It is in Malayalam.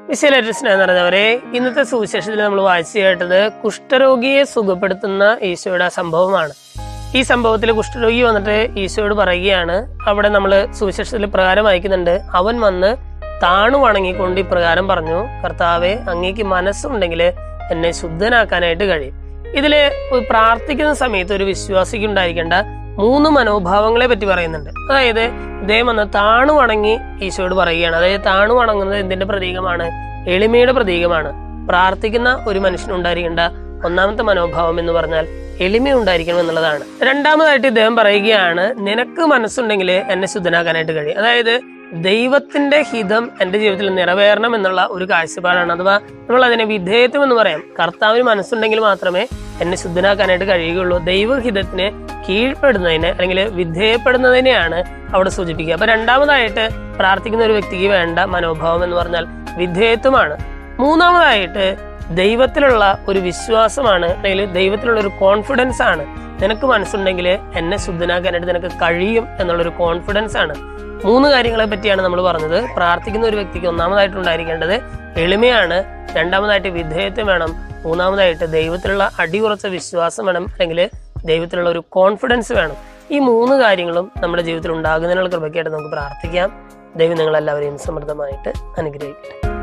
വിശേഷ സ്നേഹം നിറഞ്ഞവരെ ഇന്നത്തെ സുവിശേഷത്തിൽ നമ്മൾ വായിച്ചു കേട്ടത് കുഷ്ഠരോഗിയെ സുഖപ്പെടുത്തുന്ന ഈശോയുടെ ആ സംഭവമാണ് ഈ സംഭവത്തിൽ കുഷ്ഠരോഗി വന്നിട്ട് ഈശോയോട് പറയുകയാണ് അവിടെ നമ്മൾ സുവിശേഷത്തിൽ പ്രകാരം വായിക്കുന്നുണ്ട് അവൻ വന്ന് താണു വണങ്ങിക്കൊണ്ട് ഇപ്രകാരം പറഞ്ഞു കർത്താവെ അങ്ങേക്ക് മനസ്സുണ്ടെങ്കിൽ എന്നെ ശുദ്ധനാക്കാനായിട്ട് കഴിയും ഇതില് ഒരു പ്രാർത്ഥിക്കുന്ന സമയത്ത് ഒരു വിശ്വാസിക്ക് ഉണ്ടായിരിക്കേണ്ട മൂന്ന് മനോഭാവങ്ങളെ പറ്റി പറയുന്നുണ്ട് അതായത് ഇദ്ദേഹം വന്ന് താണു വണങ്ങി ഈശോയോട് പറയുകയാണ് അതായത് താണു വണങ്ങുന്നത് എന്തിന്റെ പ്രതീകമാണ് എളിമയുടെ പ്രതീകമാണ് പ്രാർത്ഥിക്കുന്ന ഒരു മനുഷ്യനുണ്ടായിരിക്കേണ്ട ഒന്നാമത്തെ മനോഭാവം എന്ന് പറഞ്ഞാൽ എളിമ ഉണ്ടായിരിക്കണം എന്നുള്ളതാണ് രണ്ടാമതായിട്ട് ഇദ്ദേഹം പറയുകയാണ് നിനക്ക് മനസ്സുണ്ടെങ്കിൽ എന്നെ ശുദ്ധനാക്കാനായിട്ട് കഴിയും അതായത് ദൈവത്തിന്റെ ഹിതം എന്റെ ജീവിതത്തിൽ നിറവേറണം എന്നുള്ള ഒരു കാഴ്ചപ്പാടാണ് അഥവാ നമ്മൾ അതിനെ വിധേയത്വം എന്ന് പറയാം കർത്താവിന് മനസ്സുണ്ടെങ്കിൽ മാത്രമേ എന്നെ ശുദ്ധനാക്കാനായിട്ട് കഴിയുകയുള്ളൂ ദൈവഹിതത്തിന് കീഴ്പ്പെടുന്നതിന് അല്ലെങ്കിൽ വിധേയപ്പെടുന്നതിനെയാണ് അവിടെ സൂചിപ്പിക്കുക അപ്പൊ രണ്ടാമതായിട്ട് പ്രാർത്ഥിക്കുന്ന ഒരു വ്യക്തിക്ക് വേണ്ട മനോഭാവം എന്ന് പറഞ്ഞാൽ വിധേയത്വമാണ് മൂന്നാമതായിട്ട് ദൈവത്തിലുള്ള ഒരു വിശ്വാസമാണ് അല്ലെങ്കിൽ ദൈവത്തിലുള്ള ഒരു കോൺഫിഡൻസ് ആണ് നിനക്ക് മനസ്സുണ്ടെങ്കിൽ എന്നെ ശുദ്ധനാക്കാനായിട്ട് നിനക്ക് കഴിയും എന്നുള്ളൊരു കോൺഫിഡൻസ് ആണ് മൂന്ന് കാര്യങ്ങളെ പറ്റിയാണ് നമ്മൾ പറഞ്ഞത് പ്രാർത്ഥിക്കുന്ന ഒരു വ്യക്തിക്ക് ഒന്നാമതായിട്ട് ഉണ്ടായിരിക്കേണ്ടത് എളിമയാണ് രണ്ടാമതായിട്ട് വിധേയത്വം വേണം മൂന്നാമതായിട്ട് ദൈവത്തിലുള്ള അടിയുറച്ച വിശ്വാസം വേണം അല്ലെങ്കിൽ ദൈവത്തിലുള്ള ഒരു കോൺഫിഡൻസ് വേണം ഈ മൂന്ന് കാര്യങ്ങളും നമ്മുടെ ജീവിതത്തിൽ ഉണ്ടാകുന്നതിനുള്ള കൃപയ്ക്കായിട്ട് നമുക്ക് പ്രാർത്ഥിക്കാം ദൈവം നിങ്ങളെല്ലാവരെയും സമൃദ്ധമായിട്ട് അനുഗ്രഹിക്കട്ടെ